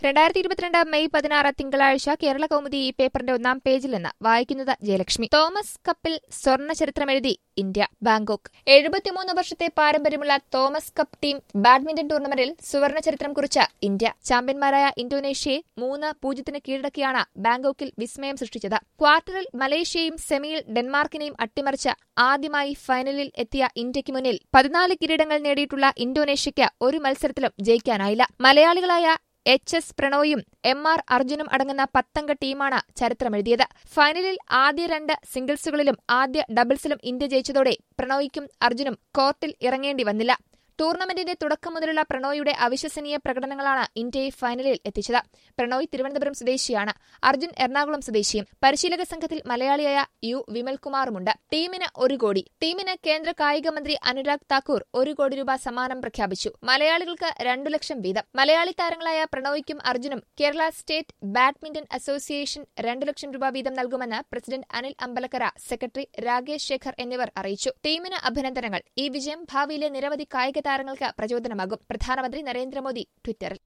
രണ്ടായിരത്തി ഇരുപത്തിരണ്ട് മെയ് പതിനാറ് തിങ്കളാഴ്ച കേരള കൗമുദി ഈ പേപ്പറിന്റെ ഒന്നാം പേജിൽ നിന്ന് വായിക്കുന്നത് ജയലക്ഷ്മി തോമസ് കപ്പിൽ സ്വർണ്ണ ചരിത്രമെഴുതി ഇന്ത്യ ബാങ്കോക്ക് എഴുപത്തിമൂന്ന് വർഷത്തെ പാരമ്പര്യമുള്ള തോമസ് കപ്പ് ടീം ബാഡ്മിന്റൺ ടൂർണമെന്റിൽ സുവർണ ചരിത്രം കുറിച്ച ഇന്ത്യ ചാമ്പ്യന്മാരായ ഇന്തോനേഷ്യയെ മൂന്ന് പൂജ്യത്തിന് കീഴടക്കിയാണ് ബാങ്കോക്കിൽ വിസ്മയം സൃഷ്ടിച്ചത് ക്വാർട്ടറിൽ മലേഷ്യയും സെമിയിൽ ഡെൻമാർക്കിനെയും അട്ടിമറിച്ച് ആദ്യമായി ഫൈനലിൽ എത്തിയ ഇന്ത്യയ്ക്ക് മുന്നിൽ പതിനാല് കിരീടങ്ങൾ നേടിയിട്ടുള്ള ഇന്തോനേഷ്യയ്ക്ക് ഒരു മത്സരത്തിലും ജയിക്കാനായില്ല മലയാളികളായ എച്ച് എസ് പ്രണോയും എം ആർ അർജുനും അടങ്ങുന്ന പത്തംഗ ടീമാണ് ചരിത്രമെഴുതിയത് ഫൈനലിൽ ആദ്യ രണ്ട് സിംഗിൾസുകളിലും ആദ്യ ഡബിൾസിലും ഇന്ത്യ ജയിച്ചതോടെ പ്രണോയ്ക്കും അർജുനും കോർട്ടിൽ ഇറങ്ങേണ്ടി വന്നില്ല ടൂർണമെന്റിന്റെ തുടക്കം മുതലുള്ള പ്രണോയുടെ അവിശ്വസനീയ പ്രകടനങ്ങളാണ് ഇന്ത്യയെ ഫൈനലിൽ എത്തിച്ചത് പ്രണോയ് തിരുവനന്തപുരം സ്വദേശിയാണ് അർജുൻ എറണാകുളം സ്വദേശിയും പരിശീലക സംഘത്തിൽ മലയാളിയായ യു വിമൽകുമാറുമുണ്ട് ടീമിന് ഒരു കോടി ടീമിന് കേന്ദ്ര കായിക മന്ത്രി അനുരാഗ് താക്കൂർ ഒരു കോടി രൂപ സമ്മാനം പ്രഖ്യാപിച്ചു മലയാളികൾക്ക് രണ്ടു ലക്ഷം വീതം മലയാളി താരങ്ങളായ പ്രണോയ്ക്കും അർജുനും കേരള സ്റ്റേറ്റ് ബാഡ്മിന്റൺ അസോസിയേഷൻ രണ്ടു ലക്ഷം രൂപ വീതം നൽകുമെന്ന് പ്രസിഡന്റ് അനിൽ അമ്പലക്കര സെക്രട്ടറി രാകേഷ് ശേഖർ എന്നിവർ അറിയിച്ചു ടീമിന് അഭിനന്ദനങ്ങൾ ഈ വിജയം ഭാവിയിലെ നിരവധി കായിക താരങ്ങൾക്ക് പ്രചോദനമാകും പ്രധാനമന്ത്രി നരേന്ദ്രമോദി ട്വിറ്ററിൽ